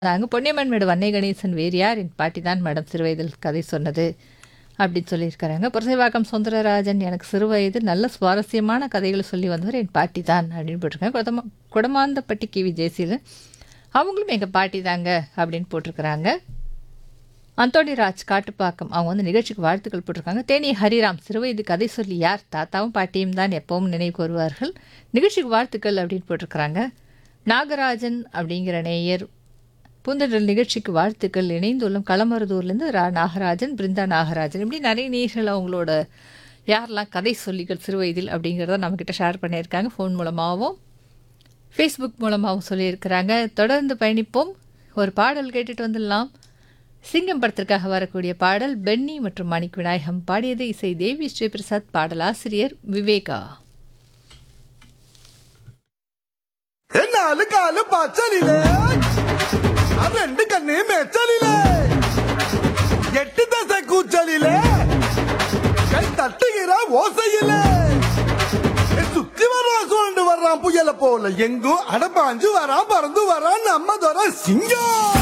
நாங்க பொன்னியம்மன் மேடு வன்னை கணேசன் வேறு யார் என் பாட்டி தான் மேடம் சிறுவயதில் கதை சொன்னது அப்படின்னு சொல்லியிருக்கிறாங்க புரசைவாக்கம் சுந்தரராஜன் எனக்கு சிறுவயது நல்ல சுவாரஸ்யமான கதைகளை சொல்லி வந்தவர் என் பாட்டி தான் அப்படின்னு போட்டிருக்காங்க குடமா குடமாந்தப்பட்டி கிவி ஜெயசீலன் அவங்களும் எங்கள் பாட்டி தாங்க அப்படின்னு போட்டிருக்கிறாங்க அந்தோணி ராஜ் காட்டுப்பாக்கம் அவங்க வந்து நிகழ்ச்சிக்கு வாழ்த்துக்கள் போட்டிருக்காங்க தேனி ஹரிராம் சிறுவயது கதை சொல்லி யார் தாத்தாவும் பாட்டியும் தான் எப்பவும் நினைவு கூறுவார்கள் நிகழ்ச்சிக்கு வாழ்த்துக்கள் அப்படின்னு போட்டிருக்கிறாங்க நாகராஜன் அப்படிங்கிற நேயர் பூந்தடல் நிகழ்ச்சிக்கு வாழ்த்துக்கள் இணைந்துள்ளும் களமருதூர்லேருந்து ரா நாகராஜன் பிருந்தா நாகராஜன் இப்படி நிறைய நேயர்கள் அவங்களோட யாரெல்லாம் கதை சொல்லிகள் சிறுவயதில் அப்படிங்கிறத நம்மக்கிட்ட ஷேர் பண்ணியிருக்காங்க ஃபோன் மூலமாகவும் ஃபேஸ்புக் மூலமாகவும் சொல்லியிருக்கிறாங்க தொடர்ந்து பயணிப்போம் ஒரு பாடல் கேட்டுட்டு வந்துடலாம் சிங்கம் படத்திற்காக வரக்கூடிய பாடல் பென்னி மற்றும் மாணிக் விநாயகம் பாடியது இசை தேவி ஸ்ரீபிரசாத் பாடலாசிரியர் விவேகா നാല് കാല് പച്ചലിലേ ആ രണ്ട് കണ്ണേ മെച്ചലിലേ എട്ട് ദശ കൂച്ചലിലേ കൈ തട്ടുകിற ஓசையிலே சுத்தி வர்றான் சுழண்டு வர்றான் புயல போல எங்கும் அடப்பாஞ்சு வரான் பறந்து வரான் நம்ம துறை சிங்கம்